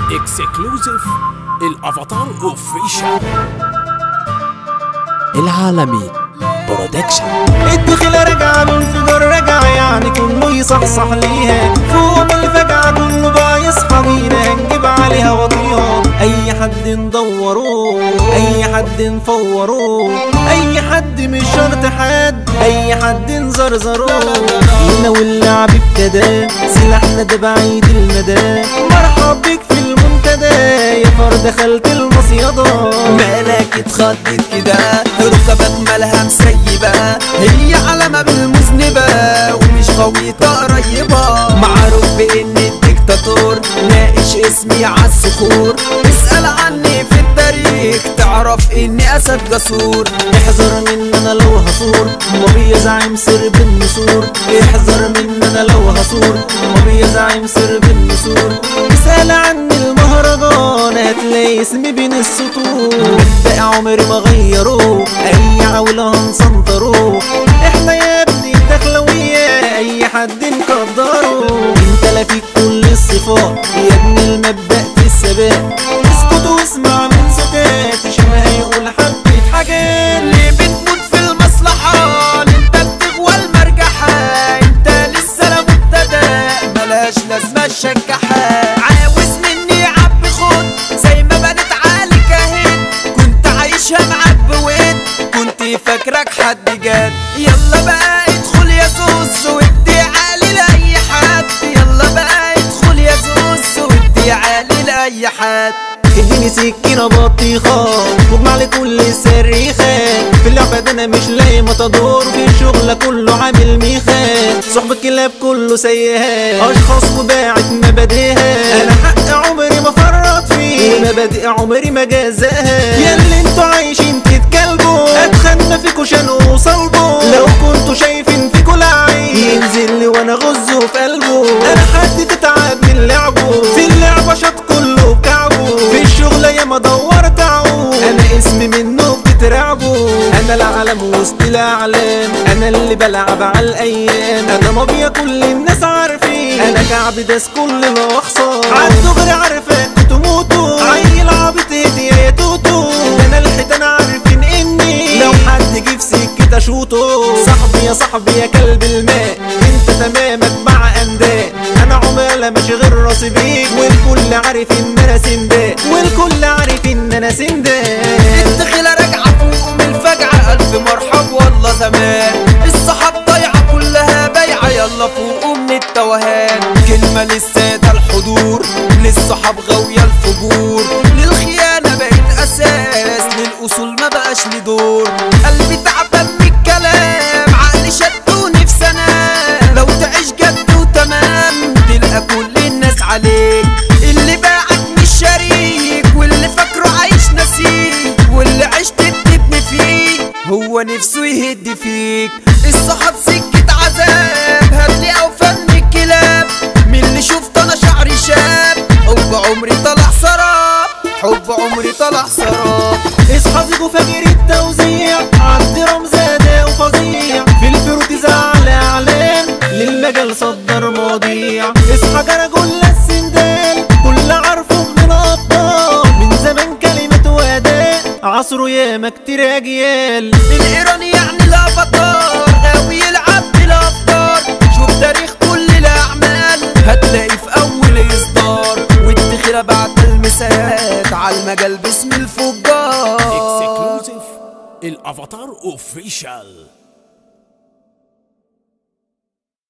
اكسكلوزيف الافاتار اوفيشال العالمي برودكشن الدخلة راجعة الانفجار راجعة يعني كله يصحصح ليها فوق من الفجعة كله بقى يصحى بينا هنجيب عليها وطيها أي حد ندوره أي حد نفوره أي حد مش شرط حد أي حد نزرزره هنا واللعب ابتدى سلاحنا ده بعيد المدى مرحب بيك في المنتدى يا فرد دخلت المصيدة مالك اتخضت كده ركبك مالها مسيبة هي علامة بالمذنبة ومش غويطة قريبة معروف بإن الدكتاتور ناقش اسمي عالصخور اسأل عني في التاريخ تعرف إني أسد جسور احذر من انا لو هصور ما بيزعم سر بالنسور احذر من انا لو هصور ما بيزعم سر بالنسور اسأل عني المهرجان هتلاقي اسمي بين السطور مبدأ عمري ما غيروه اي عولة هنسنطروه احنا يا ابني الدخلوية اي حد نقدره انت لا فيك كل الصفات يا ابني المبدأ في الثبات اسكت واسمع من سكات شبه يقول حبة حاجات اللي بتموت في المصلحة انت بتغوى المرجحة انت لسه لا مبتدى ملهاش لازمة الشجحة عاوز مني عب خد زي ما بنت عليك اهد كنت عايشها معاك بود كنت فاكرك حد جاد يلا بقى ادخل يا زوز وادي عالي لأي حد يلا بقى ادخل يا زوز وادي عالي لأي حد اديني سكينة بطيخة واجمع لي كل الصريخة في اللعبة ده انا مش لاقي متدور في الشغل كله عامل ميخة صحب الكلاب كله سيئات اشخاص وباعت مبادئها انا حق عمري ما فرط فيه مبادئ عمري ما جزاها يا اللي انتوا عايشين تتكلبوا اتخنى فيكوا عشان اوصلكوا لو كنتوا شايفين فيكوا لعيب ينزل لي وانا غزه في قلبه انا حد تتعب من لعبه في اللعبة شاط كله بكعبه في الشغل ياما دورت عود انا اسمي منه بتترعبوا انا العالم وسط الاعلام انا اللي بلعب على الايام انا مافيا كل الناس عارفين انا كعب داس كل الاخصام عالدغري عارفك تموتوا عيل عبيط هدي يا توتو ده انا الحيطان عارفين اني لو حد جه في سكتي اشوطه صاحبي يا صاحبي يا كلب الماء انت تمامك مع انداء انا عمالة ماشي غير راسي بيك والكل عارف ان انا سنداء والكل عارف ان انا سنداء الدخيلة راجعة فوق من الفجعة ألف مرحب والله زمان الصحاب ضايعة كلها بايعة يلا فوقوا من التوهان كلمة للسادة الحضور للصحاب غاوية الفجور للخيانة بقت أساس للأصول ما بقاش لي دور قلبي تعبان من الكلام عقلي شدوني في سنة لو تعيش جد وتمام تلقى كل الناس عليك اللي باعك مش شريك واللي فاكره عايش نسيك واللي عشت بتبني فيه هو نفسه يهد فيك الصحاب سكة عذاب هاتلي او فن الكلاب من اللي شفت انا شعري شاب حب عمري طلع سراب حب عمري طلع سراب اصحى زيكو فجر التوزيع عندي رمز اداء وفظيع في الفروت زعل اعلان للمجال صدر مواضيع اصحى جرجل السندال كل عارفه من الابطال من زمان كلمة واداء عصره ياما كتير اجيال الايران يعني الافاتار غاوي يلعب بالافكار شوف تاريخ كل الاعمال هتلاقي في اول اصدار والدخيله بعد المسات على المجال باسم الفجار اكسكلوزيف الافاتار اوفيشال